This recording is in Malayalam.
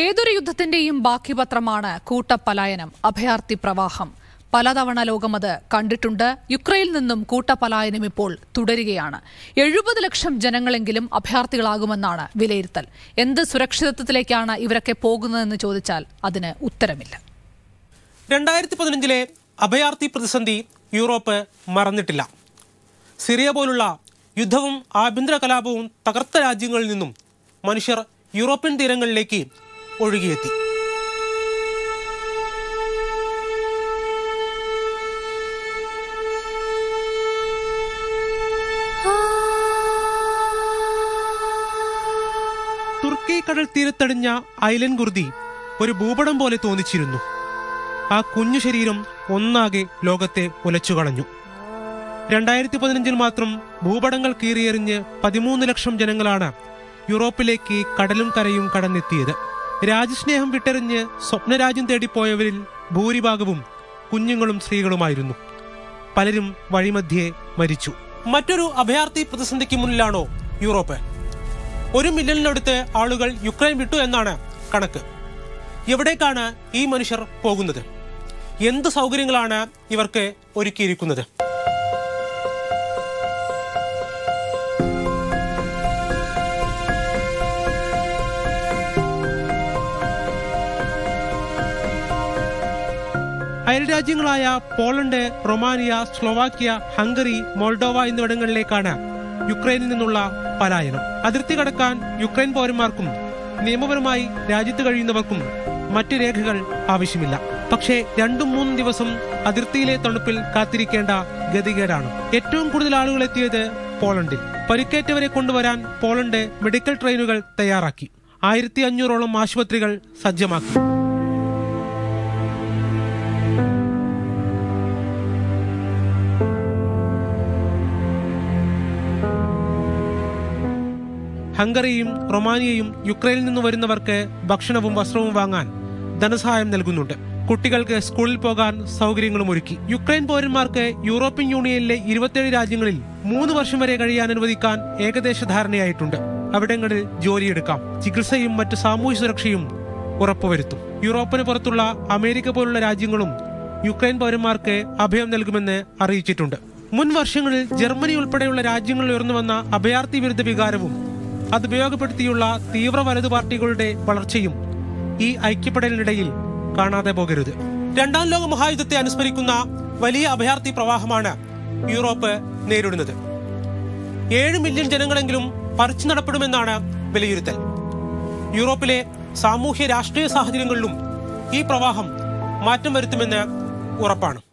ഏതൊരു യുദ്ധത്തിന്റെയും ബാക്കി പത്രമാണ് കൂട്ടപ്പലായനം അഭയാർത്ഥി പ്രവാഹം പലതവണ ലോകമത് കണ്ടിട്ടുണ്ട് യുക്രൈനിൽ നിന്നും കൂട്ടപലായനം ഇപ്പോൾ തുടരുകയാണ് എഴുപത് ലക്ഷം ജനങ്ങളെങ്കിലും അഭയാർത്ഥികളാകുമെന്നാണ് വിലയിരുത്തൽ എന്ത് സുരക്ഷിതത്വത്തിലേക്കാണ് ഇവരൊക്കെ പോകുന്നതെന്ന് ചോദിച്ചാൽ അതിന് ഉത്തരമില്ല രണ്ടായിരത്തി പതിനഞ്ചിലെ അഭയാർത്ഥി പ്രതിസന്ധി യൂറോപ്പ് മറന്നിട്ടില്ല സിറിയ പോലുള്ള യുദ്ധവും ആഭ്യന്തര കലാപവും തകർത്ത രാജ്യങ്ങളിൽ നിന്നും മനുഷ്യർ യൂറോപ്യൻ തീരങ്ങളിലേക്ക് ഒഴുകിയെത്തി തുർക്കി കടൽ തീരത്തടിഞ്ഞ ഐലൻ കുർദി ഒരു ഭൂപടം പോലെ തോന്നിച്ചിരുന്നു ആ കുഞ്ഞു ശരീരം ഒന്നാകെ ലോകത്തെ ഉലച്ചുകളഞ്ഞു രണ്ടായിരത്തി പതിനഞ്ചിൽ മാത്രം ഭൂപടങ്ങൾ കീറിയെറിഞ്ഞ് പതിമൂന്ന് ലക്ഷം ജനങ്ങളാണ് യൂറോപ്പിലേക്ക് കടലും കരയും കടന്നെത്തിയത് രാജ്യസ്നേഹം വിട്ടെറിഞ്ഞ് സ്വപ്നരാജ്യം തേടിപ്പോയവരിൽ ഭൂരിഭാഗവും കുഞ്ഞുങ്ങളും സ്ത്രീകളുമായിരുന്നു പലരും വഴിമധ്യേ മരിച്ചു മറ്റൊരു അഭയാർത്ഥി പ്രതിസന്ധിക്ക് മുന്നിലാണോ യൂറോപ്പ് ഒരു മില്യണിനടുത്ത് ആളുകൾ യുക്രൈൻ വിട്ടു എന്നാണ് കണക്ക് എവിടേക്കാണ് ഈ മനുഷ്യർ പോകുന്നത് എന്ത് സൗകര്യങ്ങളാണ് ഇവർക്ക് ഒരുക്കിയിരിക്കുന്നത് അയൽരാജ്യങ്ങളായ Poland Romania Slovakia Hungary Moldova എന്നിവിടങ്ങളിലേക്കാണ് യുക്രൈനിൽ നിന്നുള്ള പലായനം അതിർത്തി കടക്കാൻ യുക്രൈൻ പൗരന്മാർക്കും നിയമപരമായി രാജ്യത്ത് കഴിയുന്നവർക്കും മറ്റു രേഖകൾ ആവശ്യമില്ല പക്ഷേ രണ്ടും മൂന്നും ദിവസം അതിർത്തിയിലെ തണുപ്പിൽ കാത്തിരിക്കേണ്ട ഗതികേടാണ് ഏറ്റവും കൂടുതൽ ആളുകൾ എത്തിയത് പോളണ്ടിൽ പരിക്കേറ്റവരെ കൊണ്ടുവരാൻ പോളണ്ട് മെഡിക്കൽ ട്രെയിനുകൾ തയ്യാറാക്കി ആയിരത്തി അഞ്ഞൂറോളം ആശുപത്രികൾ സജ്ജമാക്കി ഹംഗറിയും റൊമാനിയയും യുക്രൈനിൽ നിന്ന് വരുന്നവർക്ക് ഭക്ഷണവും വസ്ത്രവും വാങ്ങാൻ ധനസഹായം നൽകുന്നുണ്ട് കുട്ടികൾക്ക് സ്കൂളിൽ പോകാൻ സൗകര്യങ്ങളും ഒരുക്കി യുക്രൈൻ പൗരന്മാർക്ക് യൂറോപ്യൻ യൂണിയനിലെ ഇരുപത്തിയേഴ് രാജ്യങ്ങളിൽ മൂന്ന് വർഷം വരെ കഴിയാൻ അനുവദിക്കാൻ ഏകദേശ ധാരണയായിട്ടുണ്ട് അവിടങ്ങളിൽ ജോലിയെടുക്കാം ചികിത്സയും മറ്റ് സാമൂഹ്യ സുരക്ഷയും ഉറപ്പുവരുത്തും യൂറോപ്പിന് പുറത്തുള്ള അമേരിക്ക പോലുള്ള രാജ്യങ്ങളും യുക്രൈൻ പൗരന്മാർക്ക് അഭയം നൽകുമെന്ന് അറിയിച്ചിട്ടുണ്ട് മുൻ വർഷങ്ങളിൽ ജർമ്മനി ഉൾപ്പെടെയുള്ള രാജ്യങ്ങളിൽ ഉയർന്നുവന്ന അഭയാർത്ഥി വിരുദ്ധ വികാരവും അത് ഉപയോഗപ്പെടുത്തിയുള്ള തീവ്ര വലതു പാർട്ടികളുടെ വളർച്ചയും ഈ ഐക്യപ്പെടലിനിടയിൽ കാണാതെ പോകരുത് രണ്ടാം ലോക മഹായുദ്ധത്തെ അനുസ്മരിക്കുന്ന വലിയ അഭയാർത്ഥി പ്രവാഹമാണ് യൂറോപ്പ് നേരിടുന്നത് ഏഴ് മില്യൺ ജനങ്ങളെങ്കിലും പറിച്ചു നടപ്പെടുമെന്നാണ് വിലയിരുത്തൽ യൂറോപ്പിലെ സാമൂഹ്യ രാഷ്ട്രീയ സാഹചര്യങ്ങളിലും ഈ പ്രവാഹം മാറ്റം വരുത്തുമെന്ന് ഉറപ്പാണ്